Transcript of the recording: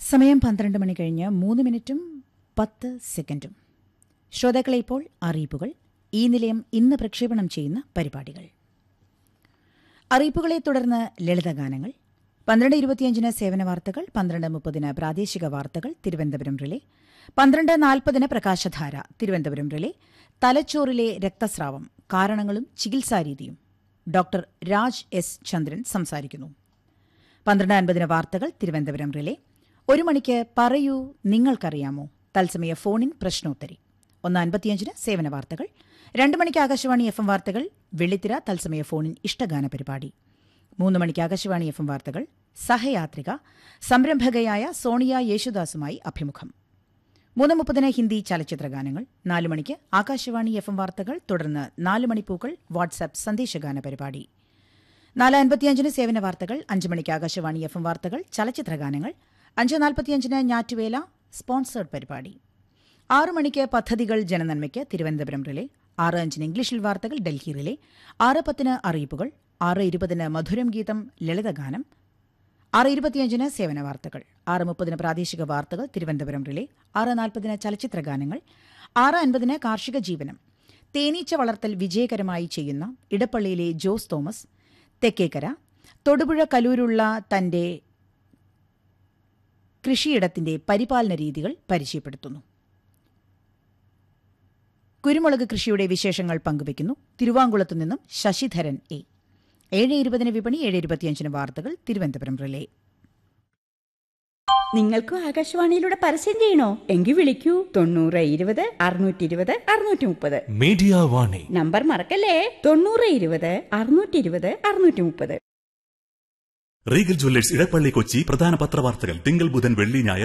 സമയം പന്ത്രണ്ട് മണി കഴിഞ്ഞ് മൂന്ന് മിനിറ്റും പത്ത് സെക്കൻഡും ശ്രോതാക്കളെ ഇപ്പോൾ അറിയിപ്പുകൾ ഈ നിലയം ഇന്ന് പ്രക്ഷേപണം ചെയ്യുന്ന പരിപാടികൾ അറിയിപ്പുകളെ തുടർന്ന് ലളിതഗാനങ്ങൾ പന്ത്രണ്ട് ഇരുപത്തിയഞ്ചിന് സേവന വാർത്തകൾ പന്ത്രണ്ട് മുപ്പതിന് പ്രാദേശിക വാർത്തകൾ തിരുവനന്തപുരം റിലേ പന്ത്രണ്ട് നാൽപ്പതിന് പ്രകാശധാര തിരുവനന്തപുരം റിലേ തലച്ചോറിലെ രക്തസ്രാവം കാരണങ്ങളും ചികിത്സാരീതിയും ഡോക്ടർ രാജ് എസ് ചന്ദ്രൻ സംസാരിക്കുന്നു പന്ത്രണ്ട് അൻപതിന് വാർത്തകൾ തിരുവനന്തപുരം റിലേ ഒരു മണിക്ക് പറയൂ നിങ്ങൾക്കറിയാമോ തത്സമയ ഫോണിൻ പ്രശ്നോത്തരി ഒന്ന് അൻപത്തിയഞ്ചിന് സേവന വാർത്തകൾ രണ്ട് മണിക്ക് ആകാശവാണി എഫ് എം വാർത്തകൾ വെള്ളിത്തിര തത്സമയ ഫോണിൻ ഇഷ്ടഗാന പരിപാടി മൂന്ന് മണിക്ക് ആകാശവാണി എഫ് എം വാർത്തകൾ സഹയാത്രിക സംരംഭകയായ സോണിയ യേശുദാസുമായി അഭിമുഖം മൂന്ന് മുപ്പതിന് ഹിന്ദി ചലച്ചിത്ര ഗാനങ്ങൾ നാല് മണിക്ക് ആകാശവാണി എഫ് എം വാർത്തകൾ തുടർന്ന് നാല് മണിപ്പൂക്കൾ വാട്സാപ്പ് സന്ദേശഗാന പരിപാടി നാല് അൻപത്തിയഞ്ചിന് സേവന വാർത്തകൾ അഞ്ച് മണിക്ക് ആകാശവാണി എഫ് എം വാർത്തകൾ ചലച്ചിത്ര ഗാനങ്ങൾ അഞ്ച് നാൽപ്പത്തിയഞ്ചിന് ഞാറ്റുവേല സ്പോൺസേഡ് പരിപാടി ആറ് മണിക്ക് പദ്ധതികൾ ജനനന്മയ്ക്ക് തിരുവനന്തപുരം റിലേ ആറ് അഞ്ചിന് ഇംഗ്ലീഷിൽ വാർത്തകൾ ഡൽഹി റിലേ ആറ് പത്തിന് അറിയിപ്പുകൾ ആറ് ഇരുപതിന് മധുരം ഗീതം ലളിതഗാനം ആറ് ഇരുപത്തിയഞ്ചിന് സേവന വാർത്തകൾ ആറ് മുപ്പതിന് പ്രാദേശിക വാർത്തകൾ തിരുവനന്തപുരം റിലേ ആറ് നാൽപ്പതിന് ചലച്ചിത്ര ഗാനങ്ങൾ ആറ് അൻപതിന് കാർഷിക ജീവനം തേനീച്ച വളർത്തൽ വിജയകരമായി ചെയ്യുന്ന ഇടപ്പള്ളിയിലെ ജോസ് തോമസ് തെക്കേക്കര തൊടുപുഴ കലൂരുള്ള തന്റെ കൃഷിയിടത്തിന്റെ പരിപാലന രീതികൾ പരിചയപ്പെടുത്തുന്നു കുരുമുളക് കൃഷിയുടെ വിശേഷങ്ങൾ പങ്കുവയ്ക്കുന്നു തിരുവാങ്കുളത്തു നിന്നും ശശിധരൻ എ ഏഴ് ഇരുപതിന് വിപണി ഏഴ് ഇരുപത്തിയഞ്ചിന് വാർത്തകൾ തിരുവനന്തപുരം റിലേ നിങ്ങൾക്കും ആകാശവാണിയിലൂടെ പരസ്യം ചെയ്യണോ എങ്കിൽ വിളിക്കൂ തൊണ്ണൂറ് ഇരുപത് അറുന്നൂറ്റി ഇരുപത് അറുന്നൂറ്റി മുപ്പത് മീഡിയ വാണി നമ്പർ മറക്കല്ലേ തൊണ്ണൂറ് ഇരുപത് അറുന്നൂറ്റി ഇരുപത് അറുന്നൂറ്റി മുപ്പത് റീഗൽ ജ്വല്ലേഴ്സ് ഇടപ്പള്ളി കൊച്ചി പ്രധാന പത്രവാർത്തകൾ തിങ്കൾ ബുധൻ വെള്ളി ഞായർ